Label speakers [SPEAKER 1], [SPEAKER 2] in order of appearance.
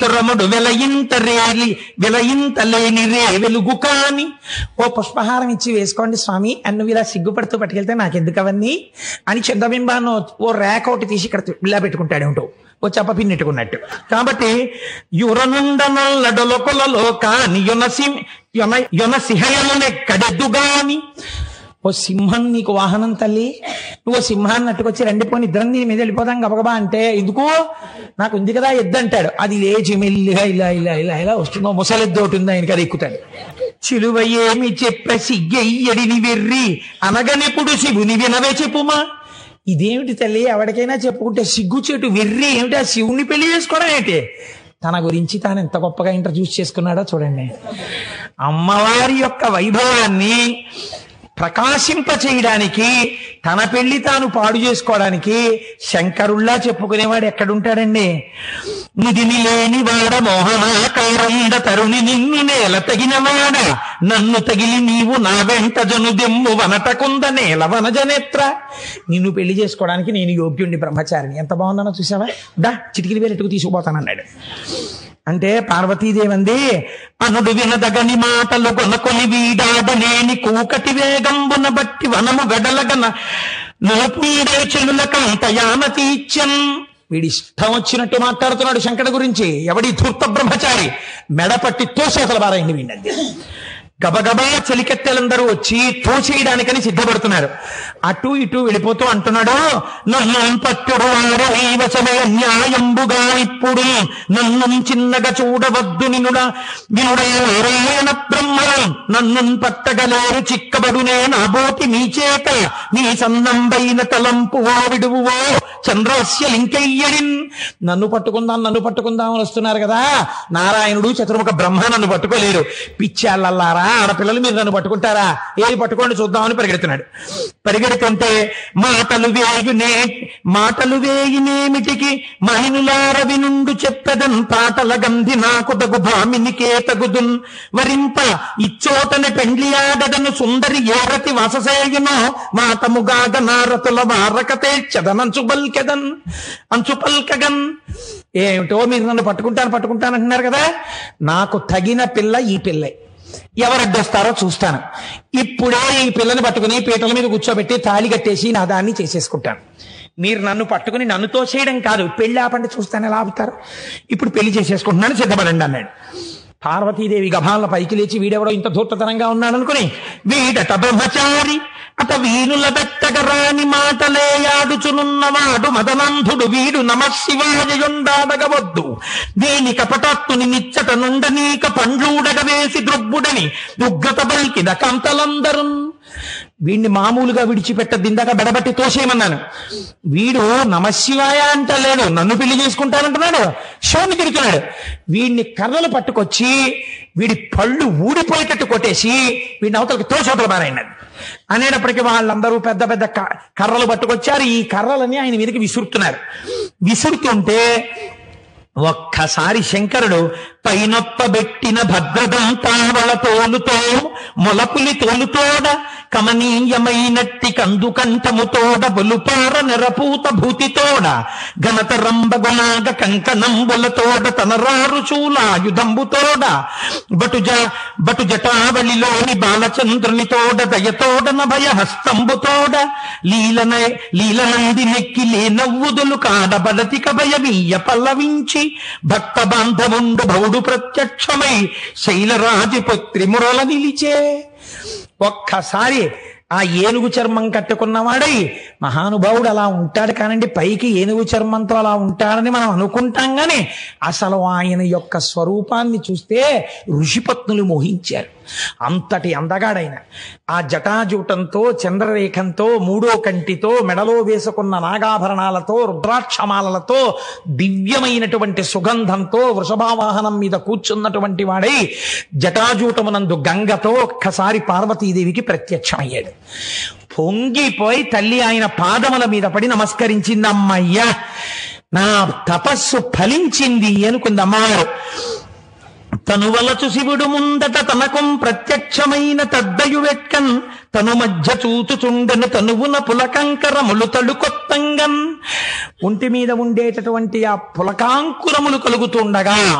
[SPEAKER 1] యురముడు వెలయింత rally వెలయింత లేని రే వెలుగు కాని
[SPEAKER 2] ఓ పుష్పహారం ఇచ్చి వేసుకోండి స్వామి అని నువ్వు ఇలా సిగ్గుపడుతూ పట్టుకెళ్తే నాకెందుకు అవన్నీ అని చంద్రబింబాన్ని ఓ రేఖ ఒకటి తీసి ఇక్కడ ఇలా పెట్టుకుంటాడు ఏమిటో ఓ చప్ప పిన్నెట్టుకున్నట్టు
[SPEAKER 1] కాబట్టి యురనుండ నల్లడొలకొలలో కాని యొనసి యొన యొన సిహయమునెక్కడెద్దుగాని
[SPEAKER 2] ఓ సింహం నీకు వాహనం తల్లి నువ్వు ఓ సింహాన్ని నట్టుకొచ్చి రండి పోని ఇద్దరం నీ మీద వెళ్ళిపోదాం గబగబా అంటే ఎందుకు నాకు ఉంది కదా ఎద్దు అంటాడు అది లేచి మెల్లిగా ఇలా ఇలా ఇలా ఇలా వస్తుందో ముసలెద్దు ఒకటి ఉంది ఆయనకి అది ఎక్కుతాడు
[SPEAKER 1] చిలువ ఏమి చెప్ప సిగ్గెయ్యడిని వెర్రి అనగనెప్పుడు శివుని వినవే చెప్పుమా
[SPEAKER 2] ఇదేమిటి తల్లి ఎవరికైనా చెప్పుకుంటే సిగ్గు చెట్టు వెర్రి ఏమిటి ఆ శివుణ్ణి పెళ్లి చేసుకోవడం ఏంటి తన గురించి తాను ఎంత గొప్పగా ఇంట్రడ్యూస్ చేసుకున్నాడో చూడండి
[SPEAKER 1] అమ్మవారి యొక్క వైభవాన్ని ప్రకాశింప చేయడానికి తన పెళ్లి తాను పాడు చేసుకోవడానికి శంకరుల్లా చెప్పుకునేవాడు ఎక్కడుంటాడండి నిధిని లేని వాడ మోహనాకారండ తరుణి నిన్ను నేల తగిన వాడ నన్ను తగిలి నీవు నా వెంట జను దెమ్ము వనటకుంద నేల వనజనేత్ర
[SPEAKER 2] నిన్ను పెళ్లి చేసుకోవడానికి నేను యోగ్యుణ్ణి బ్రహ్మచారిని ఎంత బాగున్నానో చూసావా దా చిటికిలి వేలెట్టుకు తీసుకుపోతానన్నాడు అంటే పార్వతీదేవి అంది
[SPEAKER 1] అనుడు వినదగని మాటలు కొనకొని వీడాడనేని కూకటి వేగంబున బట్టి వనము వెడలగన నోపీడే చెలుల కంతయాన తీర్చన్
[SPEAKER 2] వీడి ఇష్టం వచ్చినట్టు మాట్లాడుతున్నాడు శంకర గురించి ఎవడి ధూర్త బ్రహ్మచారి మెడపట్టి తోసేతల బారైంది వీడినంది
[SPEAKER 1] గబగబా చెలికెత్తెలందరూ వచ్చి తోచేయడానికని సిద్ధపడుతున్నారు అటు ఇటు వెళ్ళిపోతూ అంటున్నాడు నన్ను పట్టుడు వారు ఈ వశమే న్యాయంబుగా ఇప్పుడు నన్ను చిన్నగా చూడవద్దు నినుడ వినుడైన బ్రహ్మ నన్ను పట్టగలేరు చిక్కబడునే నా బోటి నీ చేత నీ సన్నంబైన తలంపు ఓ విడువువో చంద్రస్య లింకయ్యడిన్
[SPEAKER 2] నన్ను పట్టుకుందాం నన్ను పట్టుకుందాం అని వస్తున్నారు కదా నారాయణుడు చతుర్ముఖ బ్రహ్మ నన్ను పట్టుకోలేరు పిచ్చాళ్ళల్లారా ఆడపిల్లలు మీరు నన్ను పట్టుకుంటారా ఏది పట్టుకోండి చూద్దామని పరిగెడుతున్నాడు
[SPEAKER 1] పరిగెడుతుంటే మాటలు వేయునే మాటలు వేయునేమిటికి మహిళలార వినుండు చెప్పెదన్ పాటల గంధి నాకు తగు భామినికే తగుదున్ వరింప ఇచ్చోటని పెండ్లియాడదను సుందరి ఏరతి వససేయును వాతముగాగ నారతుల వారకతే చదనంచు బల్కెదన్ అంచు పల్కగన్
[SPEAKER 2] ఏమిటో మీరు నన్ను పట్టుకుంటాను పట్టుకుంటాను అంటున్నారు కదా నాకు తగిన పిల్ల ఈ పిల్లే ఎవరు అడ్డొస్తారో చూస్తాను ఇప్పుడే ఈ పిల్లని పట్టుకుని పీటల మీద కూర్చోబెట్టి తాళి కట్టేసి నా దాన్ని చేసేసుకుంటాను మీరు నన్ను పట్టుకుని నన్ను తోసేయడం కాదు పెళ్లి ఆపండి చూస్తాను ఎలా ఆపుతారు ఇప్పుడు పెళ్లి చేసేసుకుంటున్నాను సిద్ధపడండి అన్నాడు పార్వతీదేవి గభాల పైకి లేచి వీడెవడో ఇంత ధూర్తతనంగా ఉన్నాడు అనుకుని
[SPEAKER 1] వీడట బ్రహ్మచారి అట వీణుల బెట్టగరాని మాటలేయాడుచునున్నవాడు మదనంధుడు వీడు నమ శివాయయుండాడగవద్దు దీని కపటత్తుని నిచ్చట నుండనీక పండ్లూడగ వేసి ద్రుబ్బుడని ఉగ్రత బలికిన కంతలందరూ
[SPEAKER 2] వీడిని మామూలుగా విడిచిపెట్టద్దు ఇందాక బెడబట్టి తోసేయమన్నాను వీడు నమశివాయ అంటలేడు నన్ను పెళ్లి చేసుకుంటానంటున్నాడు శివుని తిరుగుతున్నాడు వీడిని కర్రలు పట్టుకొచ్చి వీడి పళ్ళు ఊడిపోయేటట్టు కొట్టేసి వీడిని అవతలకి తోసవతల బారైనది అనేటప్పటికీ వాళ్ళందరూ పెద్ద పెద్ద క- కర్రలు పట్టుకొచ్చారు ఈ కర్రలని ఆయన మీదకి విసురుతున్నారు విసురుతుంటే ఒక్కసారి శంకరుడు పైనొప్పబెట్టిన భద్రదంతావళ తోలుతో మొలపులి తోలుతోడ కమనీయమైనట్టి కందు కంఠముతోడ బొలుపార నిరపూత భూతితోడ ఘనత రంబగునాగ కంకణంబులతోడ తనరారు చూలాయుధంబుతోడ బటుజ బటు జటావళిలోని బాలచంద్రుని తోడ దయతోడ నభయ హస్తంబుతోడ లీలన లీలనంది నెక్కి లేనవ్వుదులు కాడబడతి కభయమీయ పల్లవించి భక్త బాంధవుండు భౌడు ప్రత్యక్షమై శైలరాజపుత్రి మురల నిలిచే ఒక్కసారి ఆ ఏనుగు చర్మం కట్టుకున్నవాడై మహానుభావుడు అలా ఉంటాడు కానండి పైకి ఏనుగు చర్మంతో అలా ఉంటాడని మనం అనుకుంటాం గాని అసలు ఆయన యొక్క స్వరూపాన్ని చూస్తే ఋషిపత్నులు మోహించారు అంతటి అందగాడైన ఆ జటాజూటంతో చంద్రరేఖంతో మూడో కంటితో మెడలో వేసుకున్న నాగాభరణాలతో రుద్రాక్షమాలలతో దివ్యమైనటువంటి సుగంధంతో వృషభావాహనం మీద కూర్చున్నటువంటి వాడై జటాజూటమునందు గంగతో ఒక్కసారి పార్వతీదేవికి ప్రత్యక్షమయ్యాడు పొంగిపోయి తల్లి ఆయన పాదముల మీద పడి నమస్కరించింది అమ్మయ్యా నా తపస్సు ఫలించింది అనుకుంది అమ్మవారు తను వలచు శివుడు ముందట తనకం ప్రత్యక్షమైన తద్దయు వెట్కన్ తను మధ్య చూచుచుండెను తనువున పులకంకరములు తడు కొత్తంగన్ ఒంటి మీద ఉండేటటువంటి ఆ పులకాంకురములు కలుగుతుండగా